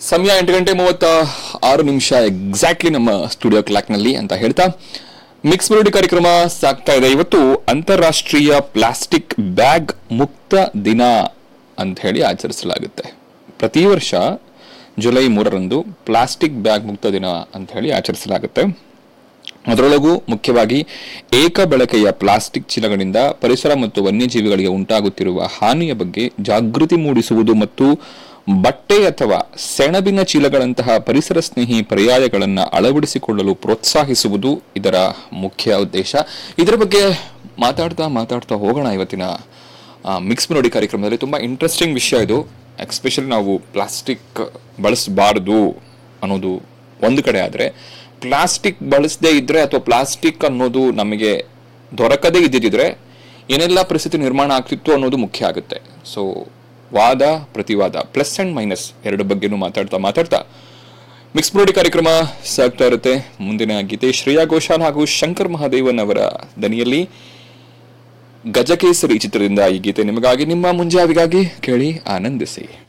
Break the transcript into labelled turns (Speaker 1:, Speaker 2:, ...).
Speaker 1: ಸಮಯ ಎಂಟು ಗಂಟೆ ಮೂವತ್ತ ಆರು ನಿಮಿಷ ಎಕ್ಸಾಕ್ಟ್ಲಿ ನಮ್ಮ ಸ್ಟುಡಿಯೋ ಕ್ಲಾಕ್ನಲ್ಲಿ ಅಂತ ಹೇಳ್ತಾ ಮಿಕ್ಸ್ ಮೆಲೋಡಿ ಕಾರ್ಯಕ್ರಮ ಸಾಗ್ತಾ ಇದೆ ಇವತ್ತು ಅಂತಾರಾಷ್ಟ್ರೀಯ ಪ್ಲಾಸ್ಟಿಕ್ ಬ್ಯಾಗ್ ಮುಕ್ತ ದಿನ ಅಂತ ಹೇಳಿ ಆಚರಿಸಲಾಗುತ್ತೆ ಪ್ರತಿ ವರ್ಷ ಜುಲೈ ಮೂರರಂದು ಪ್ಲಾಸ್ಟಿಕ್ ಬ್ಯಾಗ್ ಮುಕ್ತ ದಿನ ಅಂತ ಹೇಳಿ ಆಚರಿಸಲಾಗುತ್ತೆ ಅದರೊಳಗೂ ಮುಖ್ಯವಾಗಿ ಏಕ ಬಳಕೆಯ ಪ್ಲಾಸ್ಟಿಕ್ ಚೀಲಗಳಿಂದ ಪರಿಸರ ಮತ್ತು ವನ್ಯಜೀವಿಗಳಿಗೆ ಉಂಟಾಗುತ್ತಿರುವ ಹಾನಿಯ ಬಗ್ಗೆ ಜಾಗೃತಿ ಮೂಡಿಸುವುದು ಮತ್ತು ಬಟ್ಟೆ ಅಥವಾ ಸೆಣಬಿನ ಚೀಲಗಳಂತಹ ಪರಿಸರ ಸ್ನೇಹಿ ಪರ್ಯಾಯಗಳನ್ನು ಅಳವಡಿಸಿಕೊಳ್ಳಲು ಪ್ರೋತ್ಸಾಹಿಸುವುದು ಇದರ ಮುಖ್ಯ ಉದ್ದೇಶ ಇದರ ಬಗ್ಗೆ ಮಾತಾಡ್ತಾ ಮಾತಾಡ್ತಾ ಹೋಗೋಣ ಇವತ್ತಿನ ಮಿಕ್ಸ್ ಮೆಲೋಡಿ ಕಾರ್ಯಕ್ರಮದಲ್ಲಿ ತುಂಬ ಇಂಟ್ರೆಸ್ಟಿಂಗ್ ವಿಷಯ ಇದು ಎಕ್ಸ್ಪೆಷಲಿ ನಾವು ಪ್ಲಾಸ್ಟಿಕ್ ಬಳಸಬಾರ್ದು ಅನ್ನೋದು ಒಂದು ಕಡೆ ಆದರೆ ಪ್ಲಾಸ್ಟಿಕ್ ಬಳಸದೇ ಇದ್ರೆ ಅಥವಾ ಪ್ಲಾಸ್ಟಿಕ್ ಅನ್ನೋದು ನಮಗೆ ದೊರಕದೇ ಇದ್ದಿದ್ರೆ ಏನೆಲ್ಲ ಪರಿಸ್ಥಿತಿ ನಿರ್ಮಾಣ ಆಗ್ತಿತ್ತು ಅನ್ನೋದು ಮುಖ್ಯ ಆಗುತ್ತೆ ಸೊ ವಾದ ಪ್ರತಿವಾದ ಪ್ಲಸ್ ಅಂಡ್ ಮೈನಸ್ ಎರಡು ಬಗ್ಗೆನೂ ಮಾತಾಡ್ತಾ ಮಾತಾಡ್ತಾ ಮಿಕ್ಸ್ ಬ್ರೋಡಿ ಕಾರ್ಯಕ್ರಮ ಸಾಗ್ತಾ ಇರುತ್ತೆ ಮುಂದಿನ ಗೀತೆ ಶ್ರೇಯಾ ಘೋಷಾಲ್ ಹಾಗೂ ಶಂಕರ್ ಮಹಾದೇವನ್ ಅವರ ದನಿಯಲ್ಲಿ ಗಜಕೇಸರಿ ಚಿತ್ರದಿಂದ ಈ ಗೀತೆ ನಿಮಗಾಗಿ ನಿಮ್ಮ ಮುಂಜಾವಿಗಾಗಿ ಕೇಳಿ ಆನಂದಿಸಿ